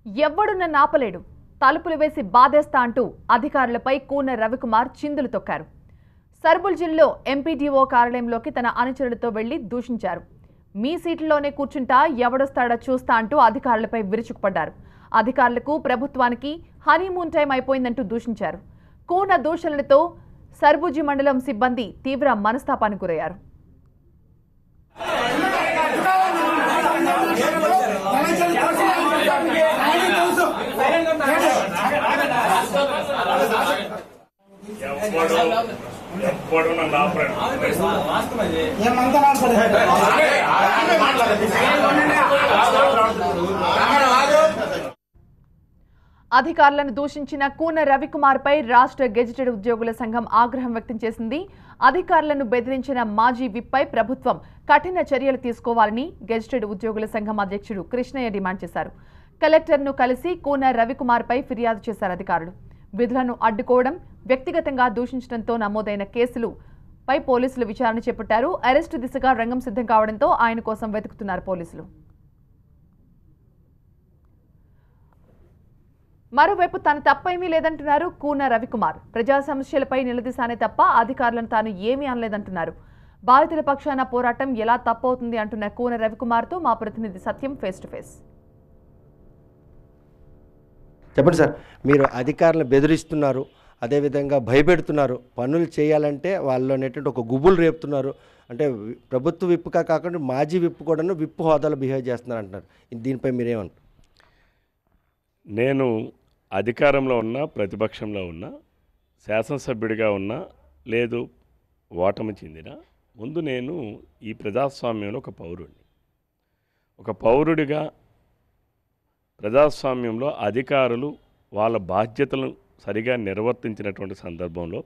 ఎవ్వడు నన్ను ఆపలేడు తలుపులు వేసి బాధేస్తా అంటూ అధికారులపై కూన రవికుమార్ చిందులు తొక్కారు సర్బుల్జిల్లో ఎంపీడీఓ కార్యాలయంలోకి తన అనుచరులతో వెళ్లి దూషించారు మీ సీట్లోనే కూర్చుంటా ఎవడొస్తాడో చూస్తా అంటూ అధికారులపై విరుచుకుపడ్డారు అధికారులకు ప్రభుత్వానికి హనీమూన్ టైం అయిపోయిందంటూ దూషించారు కూన దూషణలతో సర్బుజి మండలం సిబ్బంది తీవ్ర మనస్తాపానికి గురయ్యారు ఎవ్వడు ఎవ్వడు నన్ను ఆపలేడు ఏమంతా అధికారులను దూషించిన కూన రవికుమార్పై రాష్ట్ర గెజిటెడ్ ఉద్యోగుల సంఘం ఆగ్రహం వ్యక్తం చేసింది అధికారులను బెదిరించిన మాజీ విప్పై ప్రభుత్వం కఠిన చర్యలు తీసుకోవాలని గెజిటెడ్ ఉద్యోగుల సంఘం అధ్యక్షుడు కృష్ణయ్య డిమాండ్ చేశారు కలెక్టర్ను కలిసి కూన రవికుమార్పై ఫిర్యాదు చేశారు అధికారులు విధులను అడ్డుకోవడం వ్యక్తిగతంగా దూషించడంతో నమోదైన కేసులు పై పోలీసులు విచారణ చేపట్టారు అరెస్టు దిశగా రంగం సిద్ధం కావడంతో ఆయన కోసం వెతుకుతున్నారు పోలీసులు మరోవైపు తన తప్పేమీ లేదంటున్నారు కూన రవికుమార్ ప్రజా సమస్యలపై నిలదీశానే తప్ప అధికారులను తాను ఏమీ అనలేదంటున్నారు బాధితుల పక్షాన పోరాటం ఎలా తప్పవుతుంది అంటున్న కూన రవికుమార్తో మా ప్రతినిధి సత్యం ఫేస్ టు ఫేస్ చెప్పండి సార్ మీరు అధికారులను బెదిరిస్తున్నారు అదేవిధంగా భయపెడుతున్నారు పనులు చేయాలంటే వాళ్ళు అనేటువంటి ఒక గుబులు రేపుతున్నారు అంటే వి- ప్రభుత్వ విప్పుగా కాకుండా మాజీ విప్పు కూడాను విప్పు హోదాలో బిహేవ్ చేస్తున్నారు అంటున్నారు దీనిపై మీరేమంటారు నేను అధికారంలో ఉన్నా ప్రతిపక్షంలో ఉన్నా శాసనసభ్యుడిగా ఉన్నా లేదు ఓటమి చెందిన ముందు నేను ఈ ప్రజాస్వామ్యంలో ఒక పౌరుడిని ఒక పౌరుడిగా ప్రజాస్వామ్యంలో అధికారులు వాళ్ళ బాధ్యతలను సరిగా నిర్వర్తించినటువంటి సందర్భంలో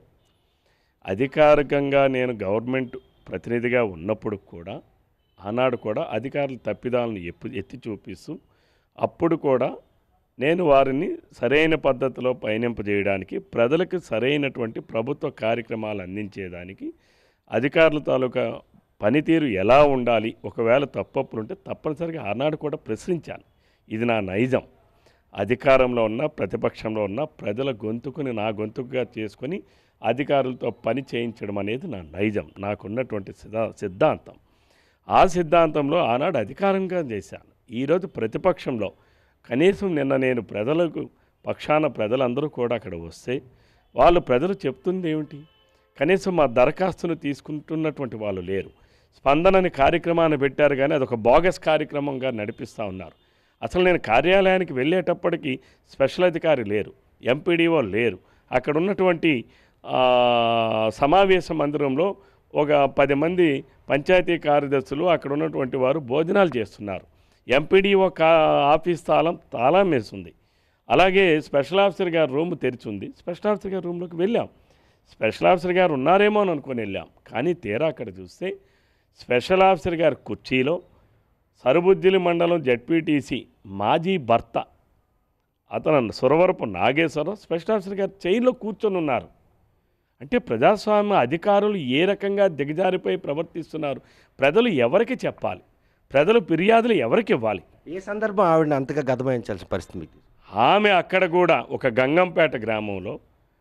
అధికారికంగా నేను గవర్నమెంట్ ప్రతినిధిగా ఉన్నప్పుడు కూడా ఆనాడు కూడా అధికారుల తప్పిదాలను ఎప్పు ఎత్తి చూపిస్తూ అప్పుడు కూడా నేను వారిని సరైన పద్ధతిలో పయనింపజేయడానికి ప్రజలకు సరైనటువంటి ప్రభుత్వ కార్యక్రమాలు అందించేదానికి అధికారుల తాలూకా పనితీరు ఎలా ఉండాలి ఒకవేళ తప్పప్పులు ఉంటే తప్పనిసరిగా ఆనాడు కూడా ప్రశ్నించాను ఇది నా నైజం అధికారంలో ఉన్న ప్రతిపక్షంలో ఉన్న ప్రజల గొంతుకుని నా గొంతుకుగా చేసుకొని అధికారులతో పని చేయించడం అనేది నా నైజం నాకున్నటువంటి సిద్ధా సిద్ధాంతం ఆ సిద్ధాంతంలో ఆనాడు అధికారంగా చేశాను ఈరోజు ప్రతిపక్షంలో కనీసం నిన్న నేను ప్రజలకు పక్షాన ప్రజలందరూ కూడా అక్కడ వస్తే వాళ్ళు ప్రజలు చెప్తుంది ఏమిటి కనీసం మా దరఖాస్తును తీసుకుంటున్నటువంటి వాళ్ళు లేరు స్పందనని కార్యక్రమాన్ని పెట్టారు కానీ అదొక బోగస్ కార్యక్రమంగా నడిపిస్తూ ఉన్నారు అసలు నేను కార్యాలయానికి వెళ్ళేటప్పటికి స్పెషల్ అధికారి లేరు ఎంపీడీఓ లేరు అక్కడ ఉన్నటువంటి ఆ, సమావేశ మందిరంలో ఒక పది మంది పంచాయతీ కార్యదర్శులు అక్కడ ఉన్నటువంటి వారు భోజనాలు చేస్తున్నారు ఎంపీడీఓ కా ఆఫీస్ తాళం తాళం వేస్తుంది అలాగే స్పెషల్ ఆఫీసర్ గారి రూమ్ తెరిచింది స్పెషల్ ఆఫీసర్ గారి రూమ్లోకి వెళ్ళాం స్పెషల్ ఆఫీసర్ గారు ఉన్నారేమో అని అనుకుని వెళ్ళాం కానీ తీరా అక్కడ చూస్తే స్పెషల్ ఆఫీసర్ గారి కుర్చీలో సరుబుద్దిలి మండలం జడ్పీటీసీ మాజీ భర్త అతను సురవరపు నాగేశ్వరరావు స్పెషల్ ఆఫీసర్ గారు చైర్లో కూర్చొని ఉన్నారు అంటే ప్రజాస్వామ్య అధికారులు ఏ రకంగా దిగజారిపోయి ప్రవర్తిస్తున్నారు ప్రజలు ఎవరికి చెప్పాలి ప్రజలు ఫిర్యాదులు ఎవరికి ఇవ్వాలి ఏ సందర్భం ఆవిడని అంతగా గదమాయించాల్సిన పరిస్థితి మీకు ఆమె అక్కడ కూడా ఒక గంగంపేట గ్రామంలో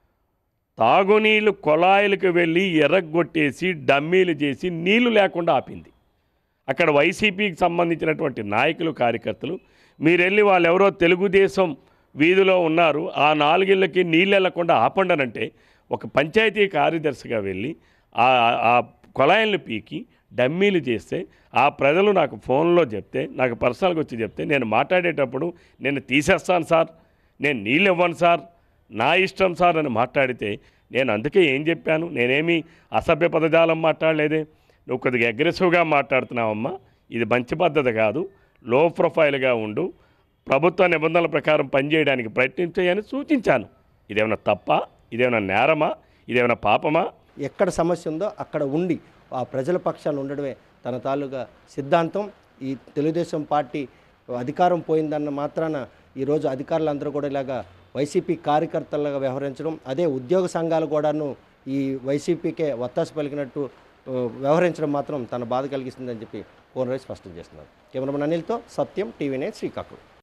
తాగునీళ్ళు కొళాయిలకు వెళ్ళి ఎర్రగొట్టేసి డమ్మీలు చేసి నీళ్లు లేకుండా ఆపింది అక్కడ వైసీపీకి సంబంధించినటువంటి నాయకులు కార్యకర్తలు మీరు వెళ్ళి వాళ్ళు ఎవరో తెలుగుదేశం వీధిలో ఉన్నారు ఆ నాలుగిళ్ళకి నీళ్ళు వెళ్లకుండా ఆపండనంటే ఒక పంచాయతీ కార్యదర్శిగా వెళ్ళి ఆ ఆ కొళాయిలను పీకి డమ్మీలు చేస్తే ఆ ప్రజలు నాకు ఫోన్లో చెప్తే నాకు పర్సనల్గా వచ్చి చెప్తే నేను మాట్లాడేటప్పుడు నేను తీసేస్తాను సార్ నేను నీళ్ళు ఇవ్వను సార్ నా ఇష్టం సార్ అని మాట్లాడితే నేను అందుకే ఏం చెప్పాను నేనేమి అసభ్య పదజాలం మాట్లాడలేదే నువ్వు కొద్దిగా అగ్రెసివ్గా మాట్లాడుతున్నావమ్మా ఇది మంచి పద్ధతి కాదు లో ప్రొఫైల్గా ఉండు ప్రభుత్వ నిబంధనల ప్రకారం పనిచేయడానికి ప్రయత్నించాయని సూచించాను ఇదేమైనా తప్ప ఇదేమైనా నేరమా ఇదేమైనా పాపమా ఎక్కడ సమస్య ఉందో అక్కడ ఉండి ఆ ప్రజల పక్షాన ఉండడమే తన తాలూకా సిద్ధాంతం ఈ తెలుగుదేశం పార్టీ అధికారం పోయిందన్న మాత్రాన ఈరోజు అధికారులందరూ కూడా ఇలాగా వైసీపీ కార్యకర్తలుగా వ్యవహరించడం అదే ఉద్యోగ సంఘాలు కూడాను ఈ వైసీపీకే వత్తాసు పలికినట్టు ఆ, వ్యవహరించడం మాత్రం తన బాధ కలిగిస్తుందని చెప్పి కోనరాజు స్పష్టం చేస్తున్నారు కెమెరామన్ అనిల్తో సత్యం టీవీ నైన్ శ్రీకాకుళం